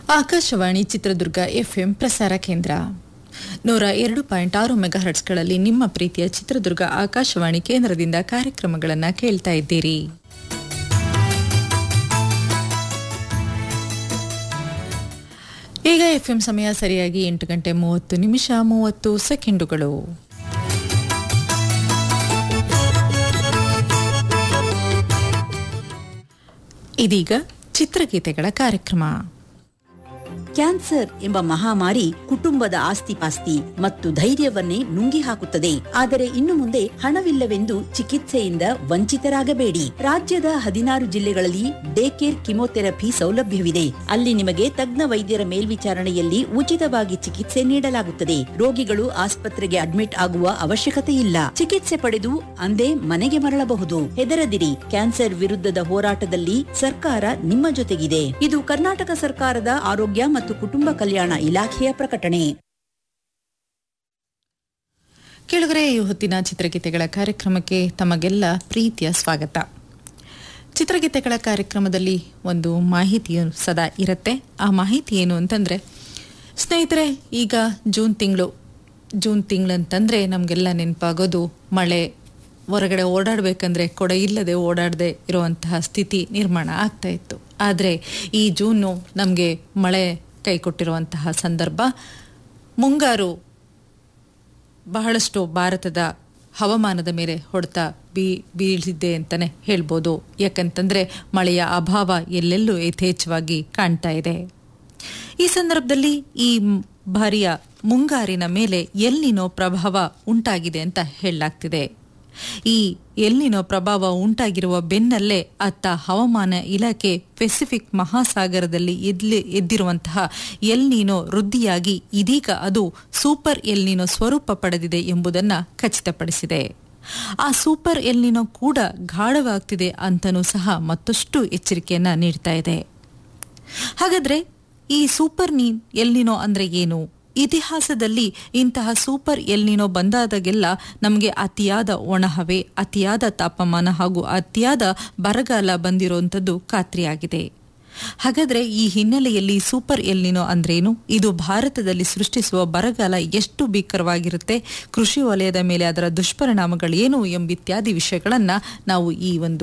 Akashvani Chitradurga FM ಪ್ರಸಾರ ಕೇಂದ್ರ ನೂರ ಎರಡು ಪಾಯಿಂಟ್ ಆರು ಮೆಗಾಹರ್ಟ್ಸ್ಗಳಲ್ಲಿ ನಿಮ್ಮ ಪ್ರೀತಿಯ ಚಿತ್ರದುರ್ಗ ಆಕಾಶವಾಣಿ ಕೇಂದ್ರದಿಂದ ಕಾರ್ಯಕ್ರಮಗಳನ್ನು ಕೇಳ್ತಾ ಇದ್ದೀರಿ ಈಗ ಎಫ್ಎಂ ಸಮಯ ಸರಿಯಾಗಿ ಎಂಟು ಗಂಟೆ ಮೂವತ್ತು ನಿಮಿಷ ಮೂವತ್ತು ಸೆಕೆಂಡುಗಳು ಇದೀಗ ಚಿತ್ರಗೀತೆಗಳ ಕಾರ್ಯಕ್ರಮ ಕ್ಯಾನ್ಸರ್ ಎಂಬ ಮಹಾಮಾರಿ ಕುಟುಂಬದ ಆಸ್ತಿಪಾಸ್ತಿ ಮತ್ತು ಧೈರ್ಯವನ್ನೇ ನುಂಗಿ ಹಾಕುತ್ತದೆ ಆದರೆ ಇನ್ನು ಮುಂದೆ ಹಣವಿಲ್ಲವೆಂದು ಚಿಕಿತ್ಸೆಯಿಂದ ವಂಚಿತರಾಗಬೇಡಿ ರಾಜ್ಯದ ಹದಿನಾರು ಜಿಲ್ಲೆಗಳಲ್ಲಿ ಡೇ ಕೇರ್ ಕಿಮೋಥೆರಪಿ ಸೌಲಭ್ಯವಿದೆ ಅಲ್ಲಿ ನಿಮಗೆ ತಜ್ಞ ವೈದ್ಯರ ಮೇಲ್ವಿಚಾರಣೆಯಲ್ಲಿ ಉಚಿತವಾಗಿ ಚಿಕಿತ್ಸೆ ನೀಡಲಾಗುತ್ತದೆ ರೋಗಿಗಳು ಆಸ್ಪತ್ರೆಗೆ ಅಡ್ಮಿಟ್ ಆಗುವ ಅವಶ್ಯಕತೆ ಇಲ್ಲ ಚಿಕಿತ್ಸೆ ಪಡೆದು ಅಂದೇ ಮನೆಗೆ ಮರಳಬಹುದು ಹೆದರದಿರಿ ಕ್ಯಾನ್ಸರ್ ವಿರುದ್ಧದ ಹೋರಾಟದಲ್ಲಿ ಸರ್ಕಾರ ನಿಮ್ಮ ಜೊತೆಗಿದೆ ಇದು ಕರ್ನಾಟಕ ಸರ್ಕಾರದ ಆರೋಗ್ಯ ಮತ್ತು ಕುಟುಂಬ ಕಲ್ಯಾಣ ಇಲಾಖೆಯ ಪ್ರಕಟಣೆ ಕೆಳಗರೆ ಈ ಹೊತ್ತಿನ ಚಿತ್ರಗೀತೆಗಳ ಕಾರ್ಯಕ್ರಮಕ್ಕೆ ತಮಗೆಲ್ಲ ಪ್ರೀತಿಯ ಸ್ವಾಗತ ಚಿತ್ರಗೀತೆಗಳ ಕಾರ್ಯಕ್ರಮದಲ್ಲಿ ಒಂದು ಮಾಹಿತಿಯು ಸದಾ ಇರುತ್ತೆ ಆ ಮಾಹಿತಿ ಏನು ಅಂತಂದರೆ ಸ್ನೇಹಿತರೆ ಈಗ ಜೂನ್ ತಿಂಗಳು ಜೂನ್ ತಿಂಗಳಂತಂದರೆ ನಮಗೆಲ್ಲ ನೆನಪಾಗೋದು ಮಳೆ ಹೊರಗಡೆ ಓಡಾಡಬೇಕಂದ್ರೆ ಕೊಡ ಇಲ್ಲದೆ ಓಡಾಡದೆ ಇರುವಂತಹ ಸ್ಥಿತಿ ನಿರ್ಮಾಣ ಆಗ್ತಾ ಇತ್ತು ಆದರೆ ಈ ಜೂನು ನಮಗೆ ಮಳೆ ಕೈ ಕೊಟ್ಟಿರುವಂತಹ ಸಂದರ್ಭ ಮುಂಗಾರು ಬಹಳಷ್ಟು ಭಾರತದ ಹವಾಮಾನದ ಮೇಲೆ ಹೊಡೆತ ಬೀ ಬೀಳಿದೆ ಅಂತಲೇ ಹೇಳ್ಬೋದು ಯಾಕಂತಂದರೆ ಮಳೆಯ ಅಭಾವ ಎಲ್ಲೆಲ್ಲೂ ಯಥೇಚ್ಛವಾಗಿ ಕಾಣ್ತಾ ಇದೆ ಈ ಸಂದರ್ಭದಲ್ಲಿ ಈ ಬಾರಿಯ ಮುಂಗಾರಿನ ಮೇಲೆ ಎಲ್ಲಿನೋ ಪ್ರಭಾವ ಉಂಟಾಗಿದೆ ಅಂತ ಹೇಳಲಾಗ್ತಿದೆ ಈ ಎಲ್ಲಿನೋ ಪ್ರಭಾವ ಉಂಟಾಗಿರುವ ಬೆನ್ನಲ್ಲೇ ಅತ್ತ ಹವಾಮಾನ ಇಲಾಖೆ ಪೆಸಿಫಿಕ್ ಮಹಾಸಾಗರದಲ್ಲಿ ಎದ್ಲಿ ಎದ್ದಿರುವಂತಹ ಎಲ್ನೀನೋ ವೃದ್ಧಿಯಾಗಿ ಇದೀಗ ಅದು ಸೂಪರ್ ಎಲ್ನಿನೋ ಸ್ವರೂಪ ಪಡೆದಿದೆ ಎಂಬುದನ್ನು ಖಚಿತಪಡಿಸಿದೆ ಆ ಸೂಪರ್ ಎಲ್ನಿನೋ ಕೂಡ ಗಾಢವಾಗ್ತಿದೆ ಅಂತನೂ ಸಹ ಮತ್ತಷ್ಟು ಎಚ್ಚರಿಕೆಯನ್ನ ನೀಡ್ತಾ ಇದೆ ಹಾಗಾದ್ರೆ ಈ ಸೂಪರ್ ನೀ ಎಲ್ನಿನೋ ಅಂದ್ರೆ ಏನು ಇತಿಹಾಸದಲ್ಲಿ ಇಂತಹ ಸೂಪರ್ ಎಲ್ನಿನೋ ಬಂದಾದಾಗೆಲ್ಲ ನಮಗೆ ಅತಿಯಾದ ಒಣಹವೆ ಅತಿಯಾದ ತಾಪಮಾನ ಹಾಗೂ ಅತಿಯಾದ ಬರಗಾಲ ಬಂದಿರುವಂಥದ್ದು ಖಾತ್ರಿಯಾಗಿದೆ ಹಾಗಾದ್ರೆ ಈ ಹಿನ್ನೆಲೆಯಲ್ಲಿ ಸೂಪರ್ ಎಲ್ನಿನೋ ಅಂದ್ರೇನು ಇದು ಭಾರತದಲ್ಲಿ ಸೃಷ್ಟಿಸುವ ಬರಗಾಲ ಎಷ್ಟು ಭೀಕರವಾಗಿರುತ್ತೆ ಕೃಷಿ ವಲಯದ ಮೇಲೆ ಅದರ ದುಷ್ಪರಿಣಾಮಗಳೇನು ಎಂಬಿತ್ಯಾದಿ ವಿಷಯಗಳನ್ನ ನಾವು ಈ ಒಂದು